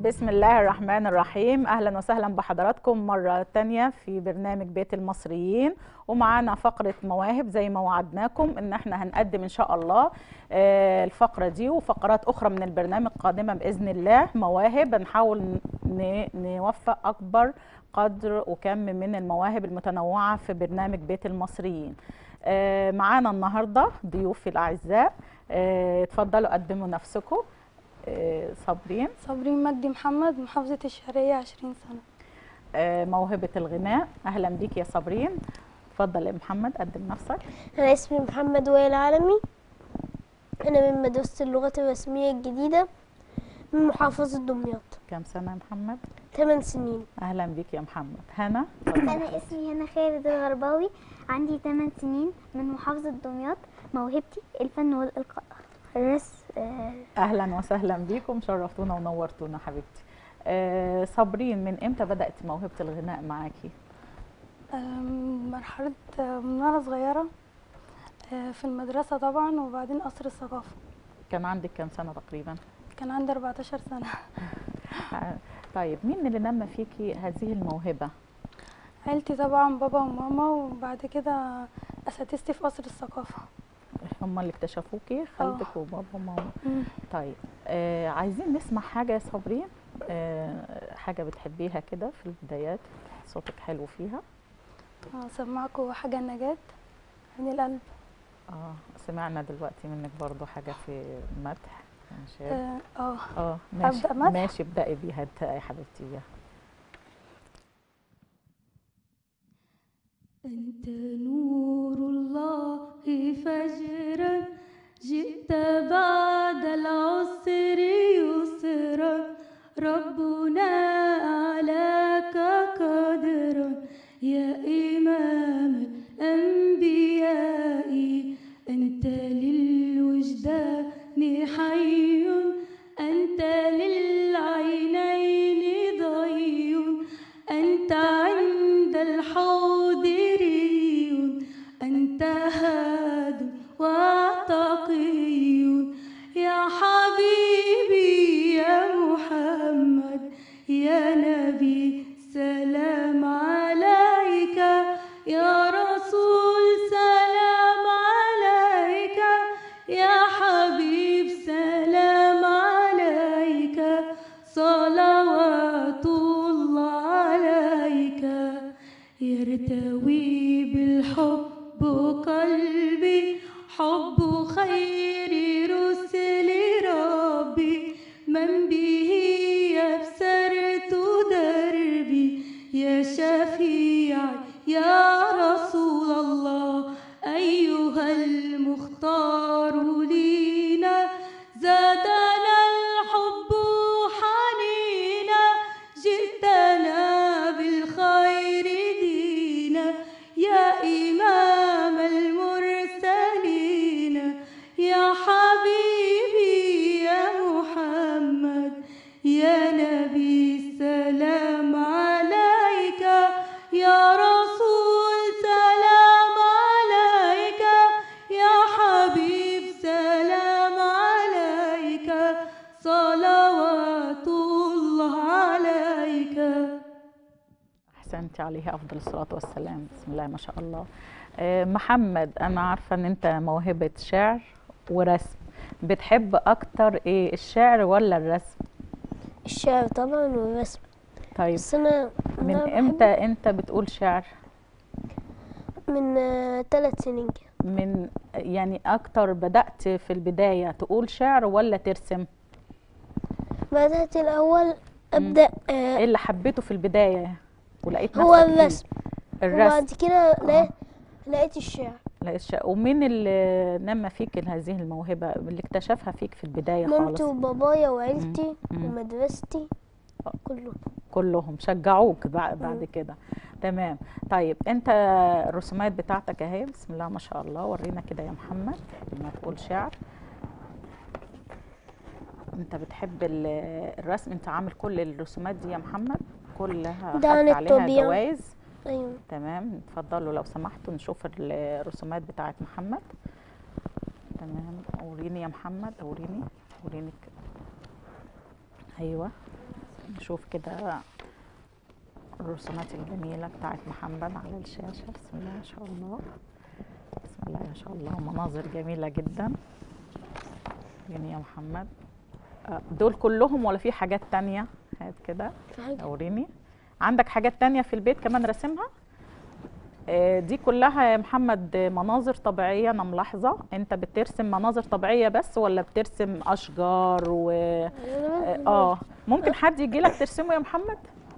بسم الله الرحمن الرحيم اهلا وسهلا بحضراتكم مره تانية في برنامج بيت المصريين ومعانا فقره مواهب زي ما وعدناكم ان احنا هنقدم ان شاء الله آه، الفقره دي وفقرات اخرى من البرنامج قادمه باذن الله مواهب هنحاول ن- نوفق اكبر قدر وكم من المواهب المتنوعه في برنامج بيت المصريين آه، معانا النهارده ضيوفي الاعزاء آه، اتفضلوا قدموا نفسكم آه، صابرين صابرين مجدي محمد محافظة الشرقية 20 سنة آه، موهبة الغناء أهلا بيك يا صابرين اتفضل يا محمد قدم نفسك أنا اسمي محمد وائل العالمي أنا من مدرسة اللغات الرسمية الجديدة من محافظة دمياط كام سنة يا محمد 8 سنين أهلا بيك يا محمد هنا أنا اسمي هنا خالد الغرباوي عندي 8 سنين من محافظة دمياط موهبتي الفن والإلقاء الرسم آه، أهلا وسهلا بيكم شرفتونا ونورتونا حبيبتي آه، صابرين من إمتى بدأت موهبة الغناء معاكي أم، مرحلة آه، من وأنا صغيرة آه، في المدرسة طبعا وبعدين قصر الثقافة كان عندك كام سنة تقريبا كان عندي 14 سنة آه، طيب مين اللي نمى فيكي هذه الموهبة عيلتي طبعا بابا وماما وبعد كده أساتذتي في قصر الثقافة هم اللي اكتشفوكي خالتك وبابا وماما مم. طيب آه عايزين نسمع حاجة يا صابرين آه حاجة بتحبيها كده في البدايات صوتك حلو فيها هسمعكم حاجة النجاة عين القلب اه سمعنا دلوقتي منك برضو حاجة في مدح إنشاد. اه آه. اه ماشي أبدأ مدح؟ ماشي ابدأي بيها انت يا حبيبتي يا أنت نور الله فجرا جئت بعد العسر يسرا ربنا أعلاك قدرا يا إمام الأنبياء أنت للوجدان حي أنت للعينين ضي أنت عند الحوض ري أنت هاد وتقي يا حبيبي يا محمد يا نبي سلام عليك يا رسول سلام عليك يا حبيب سلام عليك صلوات الله عليك يرتوي بالحب قلبي حب خير رسل ربي من به يبسرت دربي يا شفيعي يا رسول الله أيها المختار لينا زادنا الحب حنينا جئتنا بالخير دينا يا إمام المرسلين يا حبيبي يا محمد يا نبي سلام عليك يا رسول سلام عليك يا حبيب سلام عليك صلوات الله عليك احسنتي عليها افضل الصلاه والسلام بسم الله ما شاء الله آه محمد انا عارفه ان انت موهبه شعر ورسم بتحب اكتر ايه الشعر ولا الرسم الشعر طبعا والرسم طيب بس أنا من أنا بحب امتى انت بتقول شعر من ثلاث سنين كده من يعني اكتر بدات في البدايه تقول شعر ولا ترسم بدأت الأول أبدأ ايه آه اللي حبيته في البدايه ولقيت هو نفسك فيه؟ الرسم الرسم وبعد كده لقيت لقيت الشعر لا الشعر ومين اللي نمى فيك هذه الموهبه اللي اكتشفها فيك في البدايه خالص مامتي وبابايا وعيلتي مم. ومدرستي آه. كلهم كلهم شجعوك بع- بعد كده تمام طيب انت الرسومات بتاعتك اهي بسم الله ما شاء الله ورينا كده يا محمد قبل ما تقول شعر انت بتحب ال- الرسم انت عامل كل الرسومات دي يا محمد كلها ده عن خدت عليها الطبيعة. جوائز أيوة تمام اتفضلوا لو سمحتوا نشوف الرسومات بتاعت محمد تمام وريني يا محمد وريني وريني ك- ايوه نشوف كده الرسومات الجميلة بتاعت محمد على الشاشة بسم الله ما شاء الله بسم الله ما شاء الله مناظر جميلة جدا جميل يا محمد آه، دول كلهم ولا في حاجات تانية هات كده في حاجة وريني عندك حاجات تانية في البيت كمان راسمها آه، دي كلها يا محمد مناظر طبيعية أنا ملاحظة أنت بترسم مناظر طبيعية بس ولا بترسم أشجار و اه ممكن حد يجي لك ترسمه يا محمد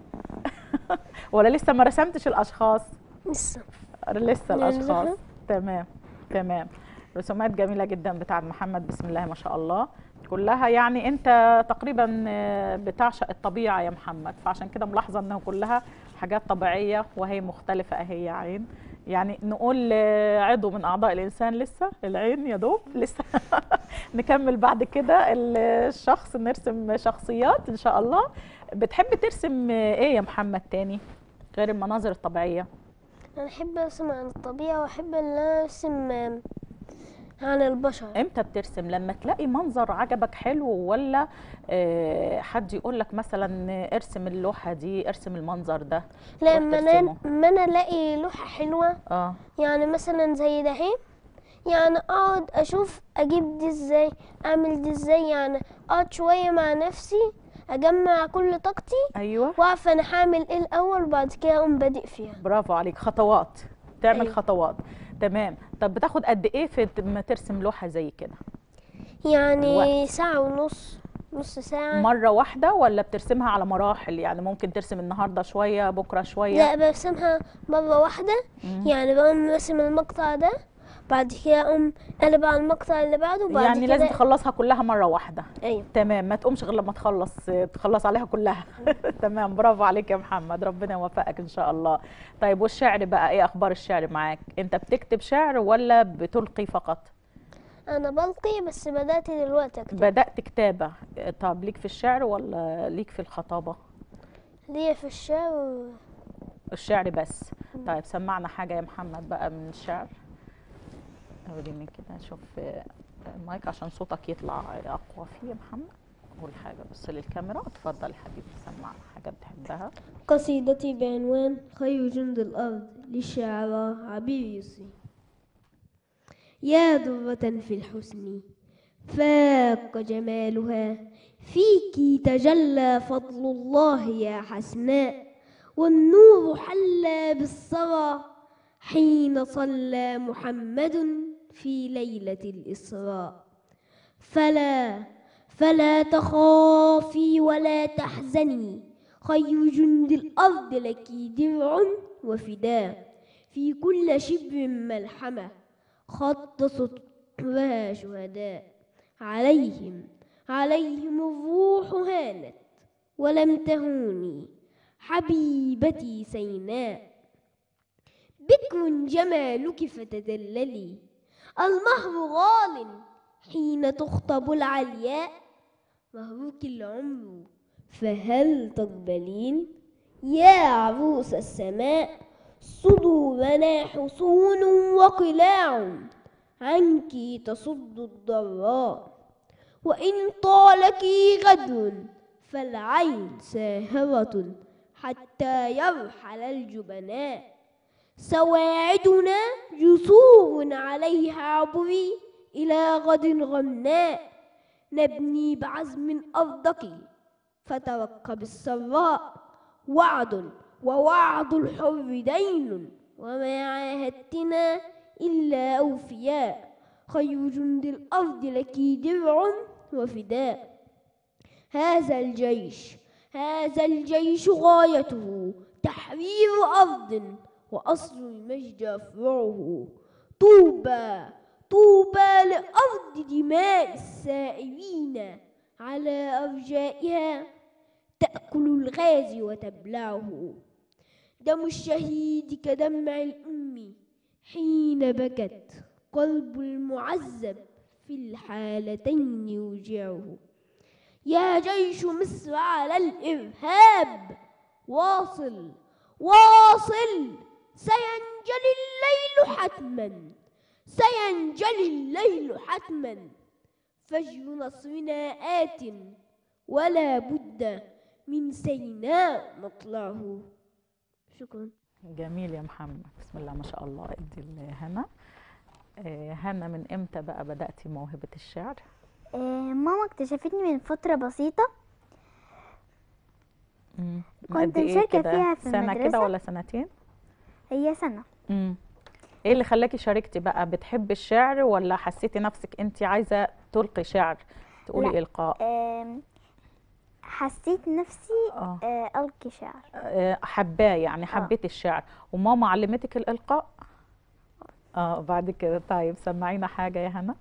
ولا لسه ما رسمتش الأشخاص لسه لسه لا، الاشخاص لا. تمام تمام رسومات جميله جدا بتاعت محمد بسم الله ما شاء الله كلها يعني انت تقريبا آه، بتعشق الطبيعه يا محمد فعشان كده ملاحظه انه كلها حاجات طبيعيه وهي مختلفه اهي يا عين يعني نقول آه، عضو من اعضاء الانسان لسه العين يا دوب لسه نكمل بعد كده ال- الشخص نرسم شخصيات ان شاء الله بتحب ترسم آه، ايه يا محمد تاني غير المناظر الطبيعيه انا احب ارسم عن الطبيعة واحب ان انا ارسم آم، عن البشر امتى بترسم لما تلاقي منظر عجبك حلو ولا آه، حد يقول لك مثلا ارسم اللوحه دي ارسم المنظر ده لما انا ترسمه. لما انا الاقي لوحة حلوة اه يعني مثلا زي ده اهي يعني اقعد اشوف اجيب دي ازاي اعمل دي ازاي يعني اقعد شوية مع نفسي اجمع كل طاقتي ايوه واعرف انا هعمل ايه الاول وبعد كده اقوم بادئ فيها برافو عليك خطوات تعمل أيوة. خطوات تمام طب بتاخد قد ايه في ت- ما ترسم لوحه زي كده يعني الوقت. ساعة ونص نص ساعة مره واحده ولا بترسمها على مراحل يعني ممكن ترسم النهارده شويه بكره شويه لا برسمها مرة واحدة مم. يعني بقوم راسم المقطع ده بعد كده اقوم قلب على المقطع اللي بعده وبعد يعني كده لازم تخلصها كلها مره واحده ايوه تمام ما تقومش غير لما تخلص تخلص عليها كلها تمام برافو عليك يا محمد ربنا يوفقك ان شاء الله طيب والشعر بقى ايه اخبار الشعر معاك انت بتكتب شعر ولا بتلقي فقط انا بلقي بس بدأت دلوقتي اكتب بدأت كتابة طب ليك في الشعر ولا ليك في الخطابة ليا في الشعر الشعر بس طيب سمعنا حاجة يا محمد بقى من الشعر وريني كده شوف المايك عشان صوتك يطلع اقوى فيه يا محمد قول حاجة بص للكاميرا اتفضل يا حبيبي سمعنا حاجة بتحبها قصيدتي بعنوان خير جند الأرض للشاعر عبير يسري يا درة في الحسن فاق جمالها فيك تجلى فضل الله يا حسناء والنور حلى بالصرى حين صلى محمد في ليلة الإسراء فلا فلا تخافي ولا تحزني خير جند الأرض لك درع وفداء في كل شبر ملحمة خط سطرها شهداء عليهم عليهم الروح هانت ولم تهوني حبيبتي سيناء بكر جمالك فتدللي المهر غال حين تخطب العلياء مهروك العمر فهل تقبلين يا عروس السماء صدورنا حصون وقلاع عنك تصد الضراء وإن طالك غدر فالعين ساهرة حتى يرحل الجبناء سواعدنا جسور عليها عبري إلى غد غمناء نبني بعزم أرضك فترقب السراء وعد ووعد الحر دين وما عاهدتنا إلا أوفياء خير جند الأرض لك درع وفداء هذا الجيش هذا الجيش غايته تحرير أرض وأصل المجد أفرعه طوبى طوبى لأرض دماء السائرين على أرجائها تأكل الغاز وتبلعه دم الشهيد كدمع الأم حين بكت قلب المعذب في الحالتين يوجعه يا جيش مصر على الإرهاب واصل واصل سينجلي الليل حتما سينجلي الليل حتما فجر نصرنا آت ولا بد من سيناء مطلعه شكرا جميل يا محمد بسم الله ما شاء الله ادي لهنا آه، هنا من امتى بقى بدأتي موهبة الشعر آه، ماما اكتشفتني من فترة بسيطة مم. كنت قد إيه مشاركة كده؟ فيها في سنة كده المدرسة. ولا سنتين هي سنة مم. ايه اللي خلاكي شاركتي بقى بتحبي الشعر ولا حسيتي نفسك انت عايزة تلقي شعر تقولي لا. إلقاء آم، حسيت نفسي اه آه، ألقي شعر آه، حباه يعني حبيتي الشعر وماما علمتك الإلقاء اه بعد كده طيب سمعينا حاجة يا هنا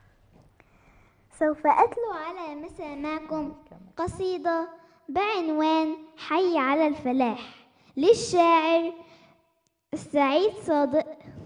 سوف أتلو على مسامعكم قصيدة بعنوان حي على الفلاح للشاعر السعيد صادق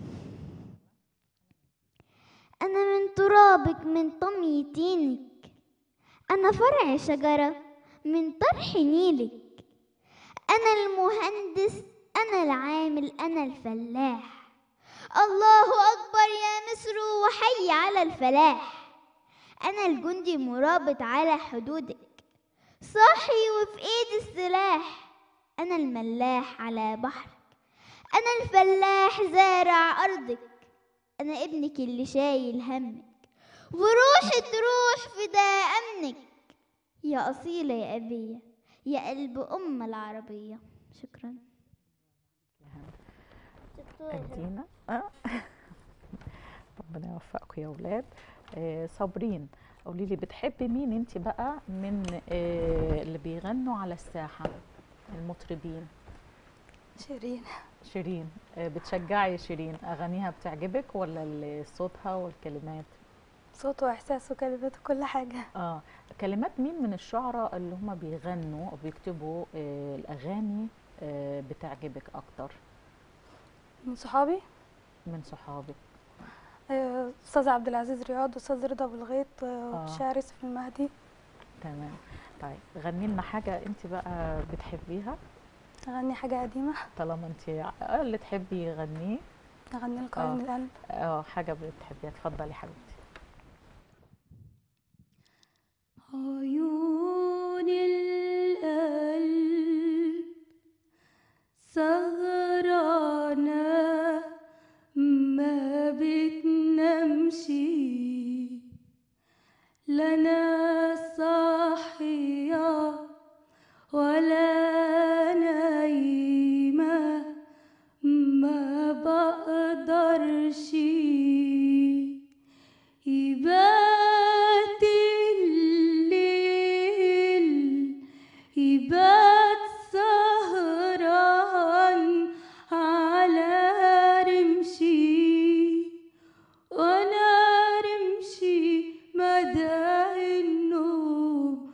أنا من ترابك من طمي طينك أنا فرع شجرة من طرح نيلك أنا المهندس أنا العامل أنا الفلاح الله أكبر يا مصر وحي على الفلاح أنا الجندي مرابط على حدودك صاحي وفي إيدي السلاح أنا الملاح على بحرك أنا الفلاح زارع أرضك أنا ابنك اللي شايل همك وروحي تروح فداء أمنك يا أصيلة يا أبية يا قلب أم العربية شكرا ادينا آه. ربنا يوفقكم يا اولاد آه صابرين قولي لي بتحبي مين انت بقى من آه اللي بيغنوا على الساحه المطربين شيرين شيرين آه بتشجعي شيرين اغانيها بتعجبك ولا ال- صوتها والكلمات صوته وإحساسه وكلماته كل حاجة اه كلمات مين من الشعراء اللي هم بيغنوا او بيكتبوا آه الاغاني آه بتعجبك اكتر من صحابي من صحابك آه، أستاذ عبد العزيز رياض أستاذ رضا بالغيط آه. آه. شاعر يوسف المهدي تمام طيب غني لنا حاجه انت بقى بتحبيها أغني حاجة قديمة طالما انت اللي تحبي غنيه أغني لك عيون القلب اه حاجه بتحبيها اتفضلي حبيبتي عيون القلب سهرانة ما بتنامش لا ناس صاحية ولا نايمة ما بقدرش يبات الليل يبات سهران على رمشي وانا رمشي مدى النوم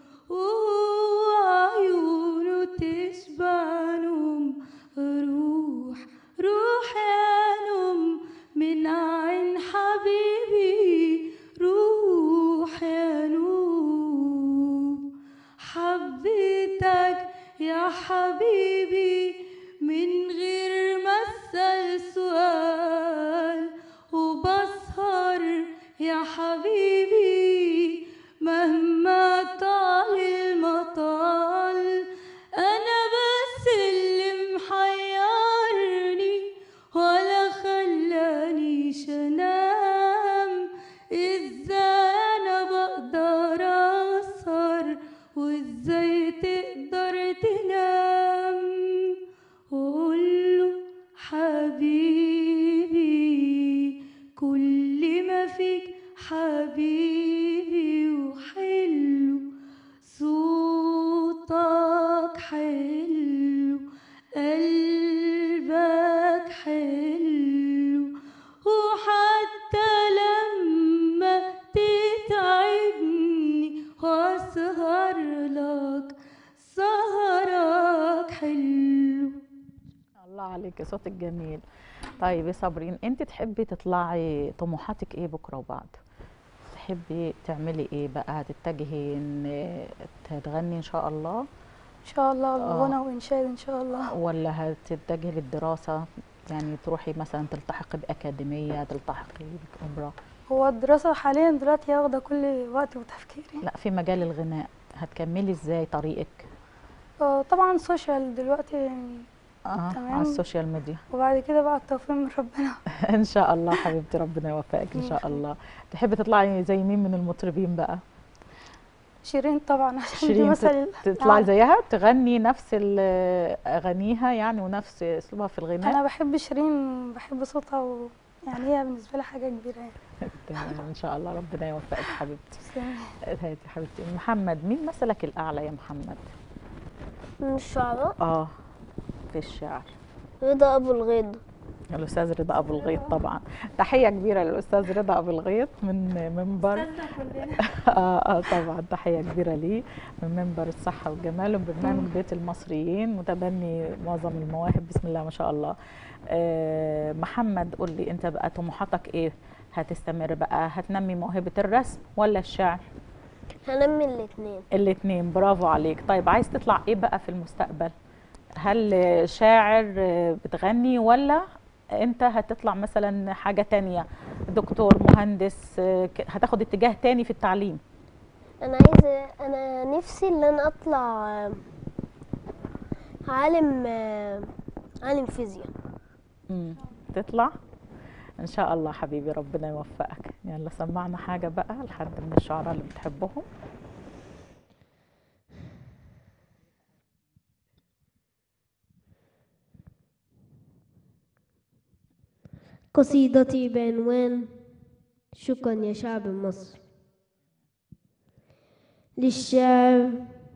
وعيونه تشبع نوم روح روح يا نوم من عين حبيبي روح يا نوم حبيتك يا حبيبي من غير ما اسال سؤال وبسهر يا حبيبي مهما طال المطال انا بس اللي محيرني ولا خلانيش انام ازاي انا بقدر اسهر وازاي تقدر تنام وقوله حبيبي كل ما فيك حبيبي وحلو صوتك حلو قلبك حلو وحتى لما تتعبني واسهر لك سهرك حلو الله عليك صوتك جميل طيب يا صابرين انت تحبي تطلعي طموحاتك ايه بكره وبعد تحبي تعملي ايه بقى هتتجهي ان تغني ان شاء الله إن شاء الله آه. الغنى وإنشاد إن شاء الله ولا هتتجهي للدراسه يعني تروحي مثلا تلتحقي باكاديميه تلتحقي بأمرة هو الدراسة حاليا دلوقتي واخدة كل وقتي وتفكيري لا في مجال الغناء هتكملي ازاي طريقك آه، طبعا سوشيال دلوقتي يعني اه تمام. على السوشيال ميديا وبعد كده بقى التوفيق من ربنا ان شاء الله حبيبتي ربنا يوفقك ان شاء الله تحبي تطلعي زي مين من المطربين بقى شيرين طبعا عشان دي شيرين مثل تطلعي نعم. زيها تغني نفس ال- اغانيها يعني ونفس اسلوبها في الغناء انا بحب شيرين بحب صوتها و... يعني هي بالنسبه لي حاجه كبيره يعني تمام ان شاء الله ربنا يوفقك حبيبتي تسلمي. هاتي حبيبتي محمد مين مثلك الاعلى يا محمد من الشعراء اه في الشعر رضا أبو الغيض الاستاذ رضا ابو الغيط طبعا تحيه كبيره للاستاذ رضا ابو الغيط من منبر اه اه طبعا تحيه كبيره ليه من منبر الصحه والجمال وبرنامج بيت المصريين متبني معظم المواهب بسم الله ما شاء الله آه محمد قول لي انت بقى طموحاتك ايه هتستمر بقى هتنمي موهبه الرسم ولا الشعر هنمي الاتنين الاثنين برافو عليك طيب عايز تطلع ايه بقى في المستقبل هل شاعر بتغني ولا انت هتطلع مثلا حاجة تانية دكتور مهندس هتاخد اتجاه تاني في التعليم أنا عايزة أنا نفسي إن أنا أطلع آه، عالم آه، عالم فيزياء مم. تطلع ان شاء الله حبيبي ربنا يوفقك يلا سمعنا حاجة بقى لحد من الشعراء اللي بتحبهم قصيدتي بعنوان شكرا يا شعب مصر للشعر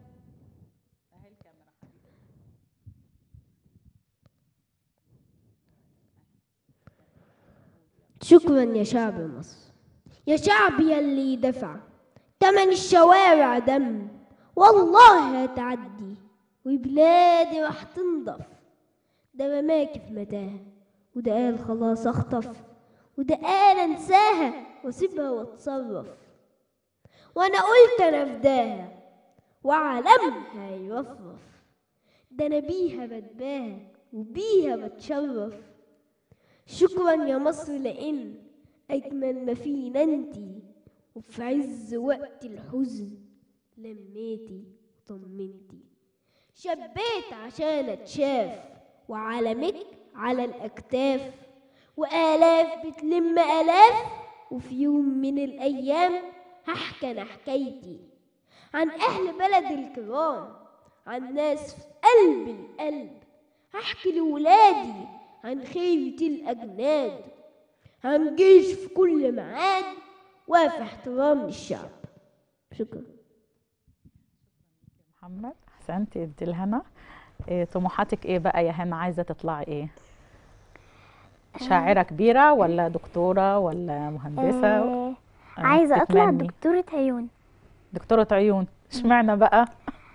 شكرا يا شعب مصر يا شعب يلي دفع تمن الشوارع دم والله هتعدي وبلادي راح تنضف ده رماكي في متاهة وده قال خلاص اخطف وده قال انساها واسيبها واتصرف وانا قلت انا فداها وعالمها يرفرف ده انا بيها بتباهى وبيها بتشرف شكرا يا مصر لان اجمل ما فينا انتي وفي عز وقت الحزن لميتي وطمنتي شبيت عشان اتشاف وعلمك على الاكتاف والاف بتلم الاف وفي يوم من الايام هحكي انا حكايتي عن اهل بلد الكرام عن ناس في قلب القلب هحكي لولادي عن خيرة الاجناد عن جيش في كل معاد وفي احترام للشعب شكرا محمد احسنتي انت الهنا إيه طموحاتك ايه بقى يا هنا عايزه تطلعي ايه شاعره كبيره ولا دكتوره ولا مهندسه آه، آه، عايزة أطلع تتمني. دكتورة عيون دكتوره عيون اشمعنى بقى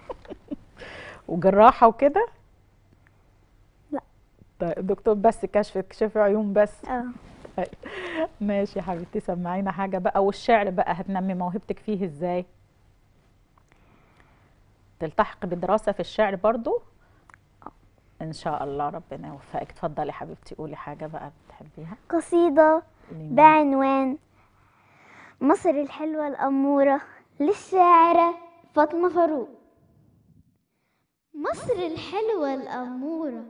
وجراحه وكده لا. طيب دكتور بس كشف كشف عيون بس اه ماشي يا حبيبتي سمعينا حاجه بقى والشعر بقى هتنمي موهبتك فيه ازاي تلتحق بدراسه في الشعر برضو ان شاء الله ربنا يوفقك اتفضلي يا حبيبتي قولي حاجه بقى بتحبيها قصيدة قولي بعنوان مصر الحلوة الأمورة للشاعرة فاطمة فاروق مصر الحلوة الأمورة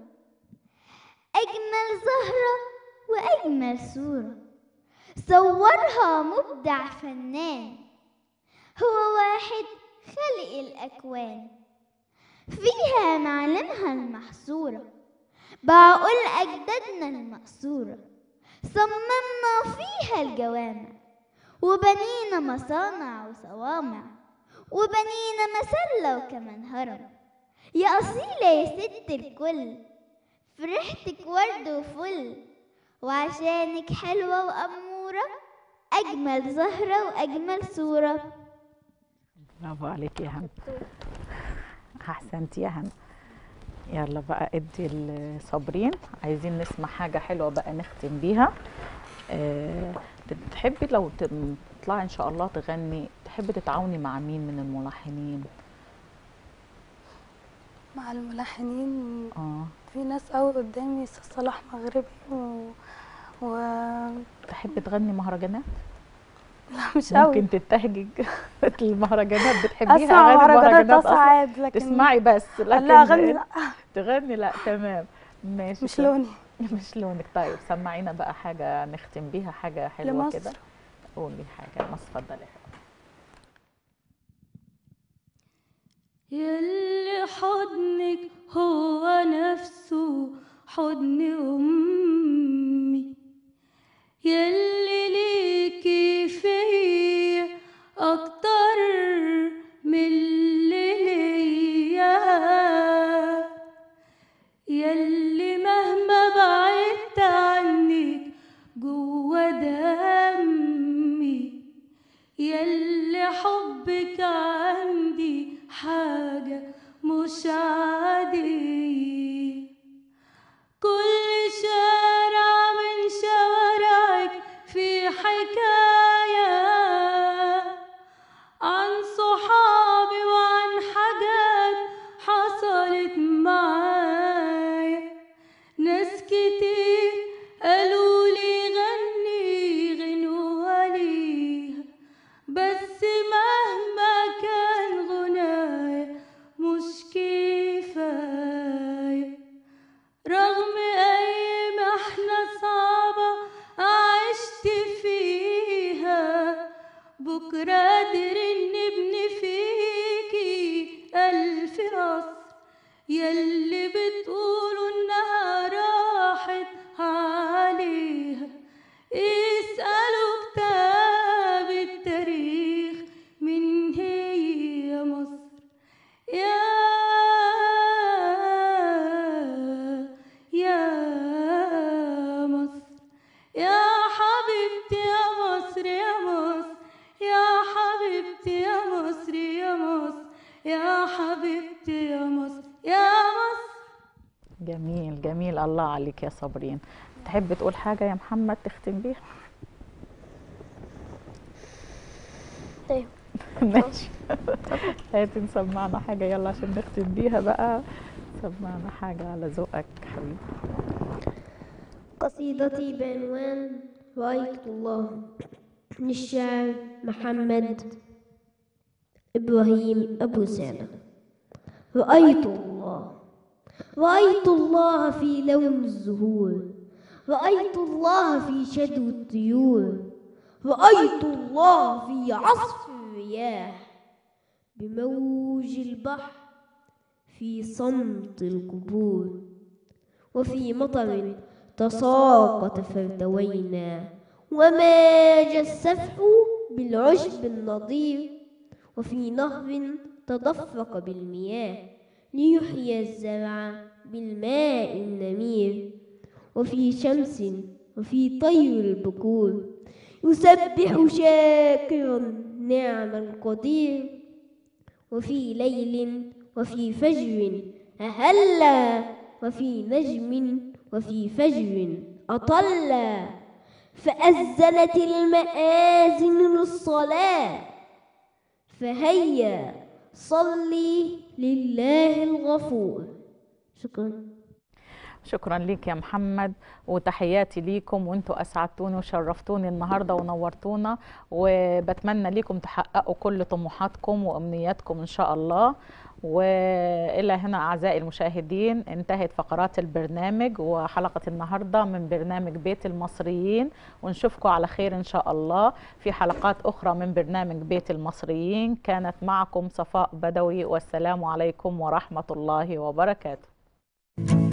أجمل زهرة وأجمل صورة صورها مبدع فنان هو واحد خلق الأكوان فيها معالمها المحصورة بعقول أجدادنا المقصورة صممنا فيها الجوامع وبنينا مصانع وصوامع وبنينا مسلة وكمان هرم يا أصيلة يا ست الكل فرحتك ورد وفل وعشانك حلوة وأمورة أجمل زهرة وأجمل صورة برافو عليك يا هنا احسنتي يا هنا يلا بقى ادي الصابرين عايزين نسمع حاجه حلوه بقى نختم بيها أه تحبي لو تطلعي ان شاء الله تغني تحبي تتعاوني مع مين من الملحنين مع الملحنين اه في ناس قوي قدامي أستاذ صلاح مغربي و... و... تحبي تغني مهرجانات لا مش قوي ممكن تتهجج المهرجانات بتحبيها اسمع اغاني مهرجانات المهرجانات ده اصلا ساعات لكن تسمعي بس لكن لا اغني لا تغني لا تمام ماشي مش طب. لوني مش لونك طيب سمعينا بقى حاجه نختم بيها حاجه حلوه لمصر. كده قولي حاجه مصر اتفضلي يلي حضنك هو نفسه حضن أمي يلي ليكي فيا أكتر من اللي ليا يلي مهما بعدت عنك جوا دمي يلي حبك عندي حاجة مش عادية كل شارع من شوارعك في حكاية عن صحابي وعن حاجات حصلت معايا ناس كتير قالوا لي غني غنوة ليها بس مهما كان غنايا مش كفاية رغم أي محنة صعبة عشت فيها بكرة قادر نبني فيكي ألف قصر يلي بتقولوا إنها راحت عليها اسألوا كتاب التاريخ من هي مصر يا يا مصر يا حبيبتي يا مصر يا مصر يا حبيبتي يا مصر يا مصر يا حبيبتي يا مصر يا مصر جميل جميل الله عليك يا صابرين تحب تقول حاجه يا محمد تختم بيها طيب ماشي هاتي نسمعنا حاجه يلا عشان نختم بيها بقى سمعنا حاجه على ذوقك حبيبي قصيدتي بعنوان رأيت الله للشاعر محمد إبراهيم أبو سالم رأيت الله رأيت الله في لون الزهور رأيت الله في شدو الطيور رأيت الله في عصف الرياح بموج البحر في صمت القبور وفي مطر تساقط فارتوينا وما جسفه بالعشب النضير وفي نهر تدفق بالمياه ليحيي الزرع بالماء النمير وفي شمس وفي طير البكور يسبح شاكرا نعم القدير وفي ليل وفي فجر أهلا وفي نجم وفي فجر أطلا فأذنت المآذن للصلاة فهيا صلي لله الغفور شكرا شكرا ليك يا محمد وتحياتي ليكم وانتوا اسعدتوني وشرفتوني النهارده ونورتونا وبتمنى ليكم تحققوا كل طموحاتكم وامنياتكم ان شاء الله والى هنا اعزائي المشاهدين انتهت فقرات البرنامج وحلقه النهارده من برنامج بيت المصريين ونشوفكم على خير ان شاء الله في حلقات اخرى من برنامج بيت المصريين كانت معكم صفاء بدوي والسلام عليكم ورحمه الله وبركاته